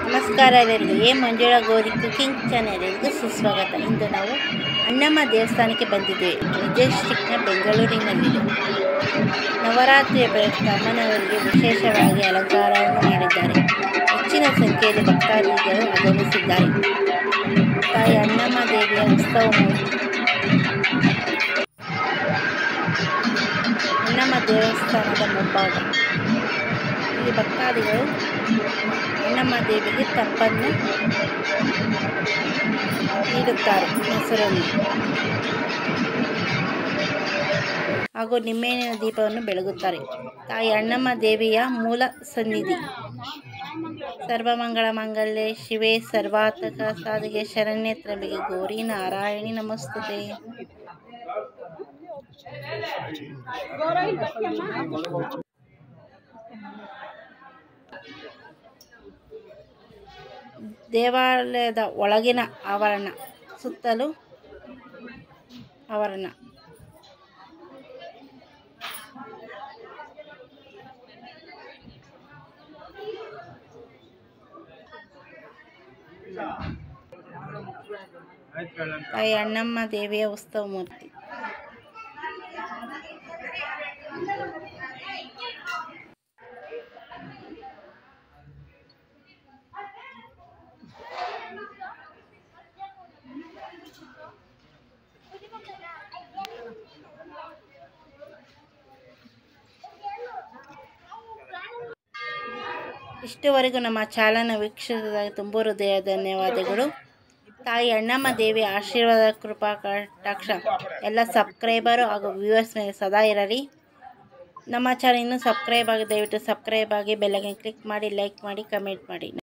ನಮಸ್ಕಾರ ಎಲ್ಲರಿಗೂ ಎ ಮಂಜುಳಾ ಗೌರಿ ಕುಕಿಂಗ್ ಚಾನೆಲ್ಗೂ ಸುಸ್ವಾಗತ ಇಂದು ನಾವು ಅಣ್ಣಮ್ಮ ದೇವಸ್ಥಾನಕ್ಕೆ ಬಂದಿದ್ದೇವೆ ಮೆಜೆಸ್ಟಿಕ್ನ ಬೆಂಗಳೂರಿನಲ್ಲಿದೆ ನವರಾತ್ರಿಯ ಪ್ರಯುಕ್ತ ಅಮ್ಮನವರಿಗೆ ವಿಶೇಷವಾಗಿ ಅಲಂಕಾರವನ್ನು ಮಾಡಿದ್ದಾರೆ ಹೆಚ್ಚಿನ ಸಂಖ್ಯೆಯಲ್ಲಿ ಭಕ್ತಾದಿಗಳು ಆಗಮಿಸಿದ್ದಾರೆ ತಾಯಿ ಅಣ್ಣಮ್ಮ ದೇವಿಯ ಉತ್ಸವ ಮೂರ್ತಿ ಅಣ್ಣಮ್ಮ ದೇವಸ್ಥಾನದ ಮುಂಭಾಗ ಇಲ್ಲಿ ಭಕ್ತಾದಿಗಳು ಅಣ್ಣಮ್ಮ ದೇವಿಗೆ ತಪ್ಪನ್ನು ನೀಡುತ್ತಾರೆ ಹೆಸರಲ್ಲಿ ಹಾಗೂ ನಿಮ್ಮೆಣ್ಣಿನ ದೀಪವನ್ನು ಬೆಳಗುತ್ತಾರೆ ತಾಯಿ ಅಣ್ಣಮ್ಮ ದೇವಿಯ ಮೂಲ ಸನ್ನಿಧಿ ಸರ್ವಮಂಗಳ ಮಂಗಲ್ಯೆ ಶಿವೆ ಸರ್ವಾತಕ ಸಾಧಿಗೆ ಶರಣ್ಯ ತ್ರಂಬಿಗೆ ಗೌರಿ ನಾರಾಯಣಿ ನಮಸ್ತುತೆ ದೇವಾಲಯದ ಒಳಗಿನ ಆವರಣ ಸುತ್ತಲೂ ಆವರಣ ತಾಯಿ ಅಣ್ಣಮ್ಮ ದೇವಿಯ ಉತ್ಸವ ಮೂರ್ತಿ ಇಷ್ಟುವರೆಗೂ ನಮ್ಮ ಚಾಲನ ವೀಕ್ಷಿಸಿದಾಗ ತುಂಬ ಹೃದಯ ಧನ್ಯವಾದಗಳು ತಾಯಿ ಅಣ್ಣಮ್ಮ ದೇವಿ ಆಶೀರ್ವಾದ ಕೃಪಾ ಕಟಾಕ್ಷ ಎಲ್ಲ ಸಬ್ಸ್ಕ್ರೈಬರು ಹಾಗೂ ವ್ಯೂವರ್ಸ್ ಮೇಲೆ ಸದಾ ಇರಲಿ ನಮ್ಮ ಚಾನಲ್ ಇನ್ನೂ ಸಬ್ಸ್ಕ್ರೈಬ್ ಆಗಿ ದಯವಿಟ್ಟು ಸಬ್ಸ್ಕ್ರೈಬ್ ಆಗಿ ಬೆಲ್ಲೈಕನ್ ಕ್ಲಿಕ್ ಮಾಡಿ ಲೈಕ್ ಮಾಡಿ ಕಮೆಂಟ್ ಮಾಡಿ